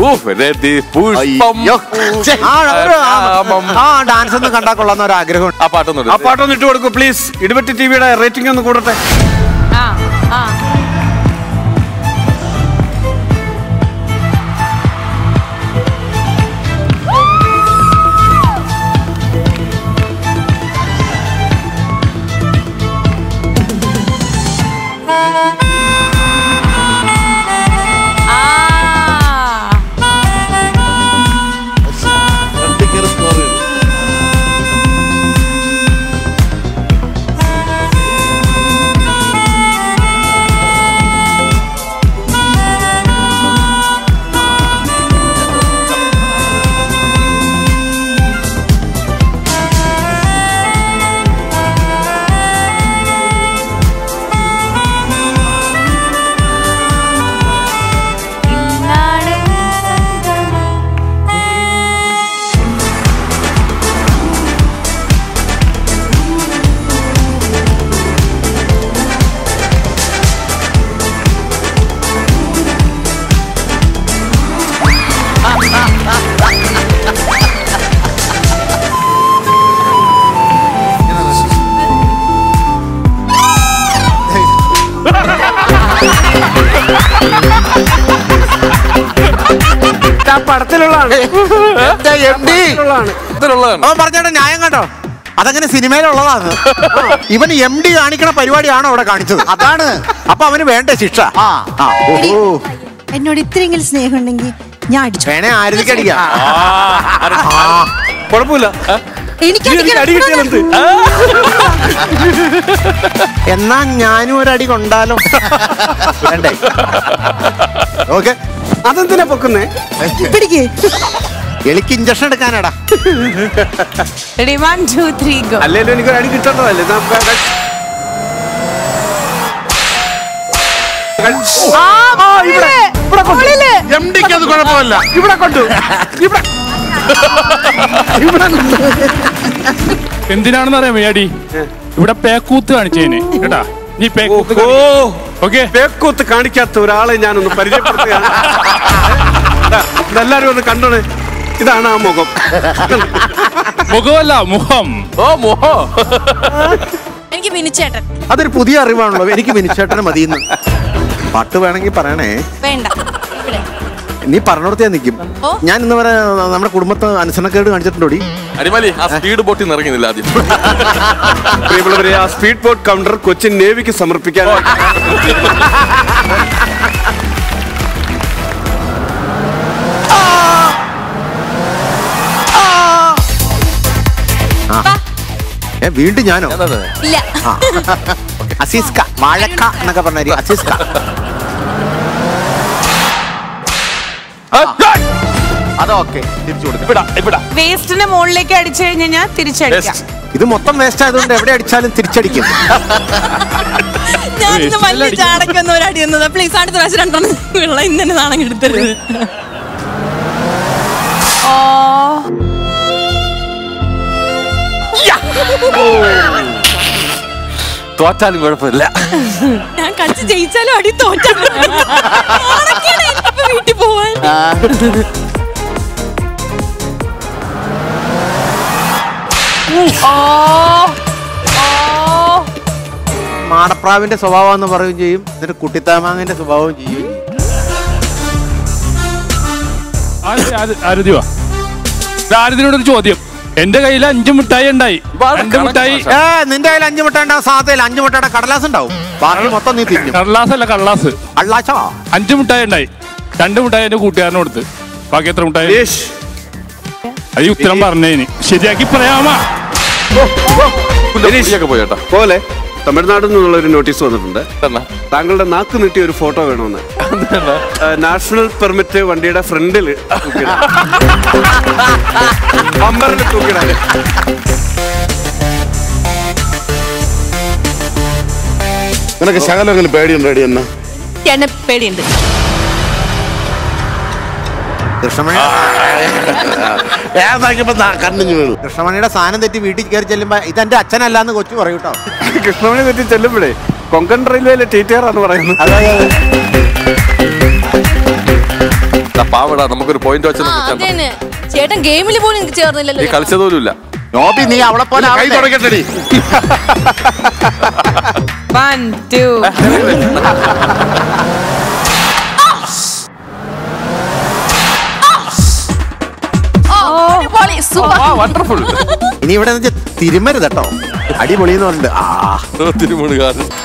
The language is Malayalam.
പുഷ്പം അയ്യോ. ഛെ, ആ, ഒരു, ആ, രാമം. ആ ഡാൻസ് ഒന്ന് കണ്ടാ കൊള്ളാന്ന ഒരു ആഗ്രഹം ആ പാട്ടൊന്നും ആ പാട്ടൊന്ന് ഇട്ട് കൊടുക്കൂ പ്ലീസ് ഇടുപറ്റി ടിവിയുടെ റേറ്റിംഗ് ഒന്ന് കൂടട്ടെ ആ ആ ആ ഫ്രണ്ടിൽ കയറി score ചെയ്തു. ഇന്നാണ് ആ പടത്തിലുള്ളതാണ് എന്റെ MD. ഉള്ളതാണ് ഇതിലുള്ളതാണ് അവൻ പറഞ്ഞ ന്യായം കണ്ടോ അതങ്ങനെ സിനിമയിലുള്ളതാണ് ഇവൻ എം ഡി കാണിക്കണ പരിപാടിയാണോ അവിടെ കാണിച്ചത് അതാണ് അപ്പൊ അവന് വേണ്ട ശിക്ഷ ആ ആ, ഓഹോ. എന്നോട് ഇത്രയെങ്കിലും സ്നേഹം ഉണ്ടെങ്കിൽ ഞാൻ അടിച്ചു വേണേ ആരതിക്ക് അടിക്കാം കുഴപ്പമില്ല എനിക്ക് നീ എനിക്ക് അടി അടിക്കണം. കിട്ടിയാലെന്ത് എന്നാ ഞാനും ഒരു അടി കൊണ്ടാലോ വേണ്ടേ ഓക്കെ അതെന്തിനാ പൊക്കുന്നേ പിടിക്ക് എലിക്ക് ഇഞ്ചക്ഷൻ എടുക്കാനാടാ ready one two three go അല്ലേലും എനിക്കൊരു അടി കിട്ടേണ്ടതല്ലേ നമുക്ക് അത് ആ ഇവിടെ ഇവിടെ കൊണ്ടു എം ഡിക്ക് അത് കുഴപ്പമില്ല ഇവിടെ കൊണ്ടു ഇവിടെ ഇവിടെ കൊണ്ടു എന്തിനാണെന്ന് അറിയാം മേടി ഇവിടെ പേക്കൂത്ത് കാണിച്ചേന് കേട്ടാ നീ പേക്കൂത്ത് ഓ ഓക്കെ പേക്കൂത്ത് കാണിക്കാത്ത ഒരാളെ ഞാനൊന്ന് പരിചയപ്പെടുത്തുകയാണ് ദാ, ഇതെല്ലാരും ഒന്ന് കണ്ടോണേ ഇതാണ് ആ മുഖം മുഖമല്ല മുഖം ഓ മോഹോ എനിക്ക് മിനിച്ചേട്ടൻ അതൊരു പുതിയ അറിവാണല്ലോ എനിക്ക് മിനിച്ചേട്ടന് മതിയെന്ന് പാട്ട് വേണമെങ്കിൽ പറയണേ വേണ്ട ഇവിടെ നീ പറഞ്ഞോടത്തേ നിൽക്കും ഓ. ഞാൻ ഇന്ന് വരെ നമ്മുടെ കുടുംബത്തെ അനുസരണക്കേട് കാണിച്ചിട്ടുണ്ടോടി അടിമാലി ആ സ്പീഡ് ബോട്ടിൽ നിന്ന് ഇറങ്ങുന്നില്ല ആദ്യം പ്രിയമുള്ളവരെ ആ സ്പീഡ് ബോട്ട് കൗണ്ടർ കൊച്ചിൻ നേവിക്ക് സമർപ്പിക്കാൻ ഏ വീണ്ടും ഞാനോ അതെ ഇല്ല അസീസ്ക വാഴക്ക എന്നൊക്കെ പറഞ്ഞ അസീസ്ക അതൊക്കെ തിരിച്ചു കൊടുക്കാം ഇവിടെ ഇവിടെ വേസ്റ്റിന്റെ മുകളിലേക്ക് അടിച്ചു കഴിഞ്ഞാൽ ഞാൻ തിരിച്ചടിക്കാം ഇത് മൊത്തം വേസ്റ്റ് ആയതുകൊണ്ട് എവിടെ അടിച്ചാലും തിരിച്ചടിക്കും ഞാൻ ഇന്ന് വലിയ ചാടക്കൊന്ന ഒരു അടി തന്നത് പ്ലീസ് അടുത്ത പ്രാവശ്യം രണ്ടെണ്ണം വെള്ളം ഇന്ന് തന്നെ നാണം എടുത്തരുത് ഓ തോറ്റാലും കുഴപ്പമില്ല ഞാൻ കളിച്ച് ജയിച്ചാലും അടി തോറ്റാലും നാണക്കേടാ എനിക്കിപ്പോ വീട്ടിൽ പോവാൻ ഓ ഓ മാടപ്രാവിന്റെ സ്വഭാവം എന്ന് പറയുകയും ചെയ്യും എന്നിട്ട് കുട്ടിത്താമാങ്ങിന്റെ സ്വഭാവം ചെയ്യും ആരതി വാ ആരതിനോടൊരു ചോദ്യം എന്റെ കയ്യിൽ അഞ്ച് മിഠായി ഉണ്ടായി ഇതാണ് രണ്ട് കണക്ക് മിഠായി ഭാഷ. ഏ നിന്റെ കയ്യിൽ അഞ്ചു മുട്ട ഉണ്ടാവും സാധയിൽ അഞ്ചു മുട്ടയുടെ കടലാസ് ഉണ്ടാവും ബാക്കി മൊത്തം നീ തിന്നും കടലാസ് അല്ല കടലാസ് അള്ളാച്ചോ അഞ്ച് മിഠായി ഉണ്ടായി രണ്ട് മിഠായി എന്റെ കൂട്ടുകാരന് കൊടുത്ത് ബാക്കി എത്ര മിഠായി യേശ് അത് ഈ ഉത്തരം പറഞ്ഞേന് ശരിയാക്കി പറയാമാ പുല്ലിയൊക്കെ പോയി കേട്ടോ പോലെ തമിഴ്നാട്ടിൽ നിന്നുള്ള ഒരു നോട്ടീസ് വന്നിട്ടുണ്ട് എന്നാ താങ്കളുടെ നാക്ക് നീട്ടിയ ഒരു ഫോട്ടോ വേണമെന്ന് എന്താണ്? ആ, നാഷണൽ പെർമിറ്റ് വണ്ടിയുടെ ഫ്രണ്ടിൽ ബമ്പറിൽ തൂക്കിടാൻ നിനക്ക് ശകലെങ്കിലും പേടിയുണ്ട് അടി എന്നാ എന്നെ പേടിയുണ്ട് കൃഷ്ണമണി ഏതാക്കിയപ്പോ കണ്ണിഞ്ഞു വീണു കൃഷ്ണമണിയുടെ സാധനം തെറ്റി വീട്ടിൽ കയറി ചെല്ലുമ്പോ ഇതെന്റെ അച്ഛനല്ലാന്ന് കൊച്ചു പറയൂ കേട്ടോ കൃഷ്ണമണി തെറ്റി ചെല്ലുമ്പോഴേ കൊങ്കൺ റെയിൽവേയിലെ ടി ടി ആർ ആണ് പറയുന്നത് എടാ പാവടാ നമുക്കൊരു പോയിന്റ് വെച്ച് ആ നമുക്ക് അതന്നെ ചേട്ടൻ ഗെയിമിൽ പോലും എനിക്ക് ചേർന്നില്ലല്ലോ നീ കളിച്ചത് പോലും ഇല്ല നോബി നീ അവളെ പോലെ കൈ ആവല്ലേ? തുടക്കട്ടെടി വൺ ടു സൂപ്പർ വണ്ടർഫുൾ ഇനി ഇവിടെ നിന്ന് തിരുമരുത് കേട്ടോ അടിപൊളി എന്ന് പറഞ്ഞിട്ട് ആ തിരുമുണുകാരൻ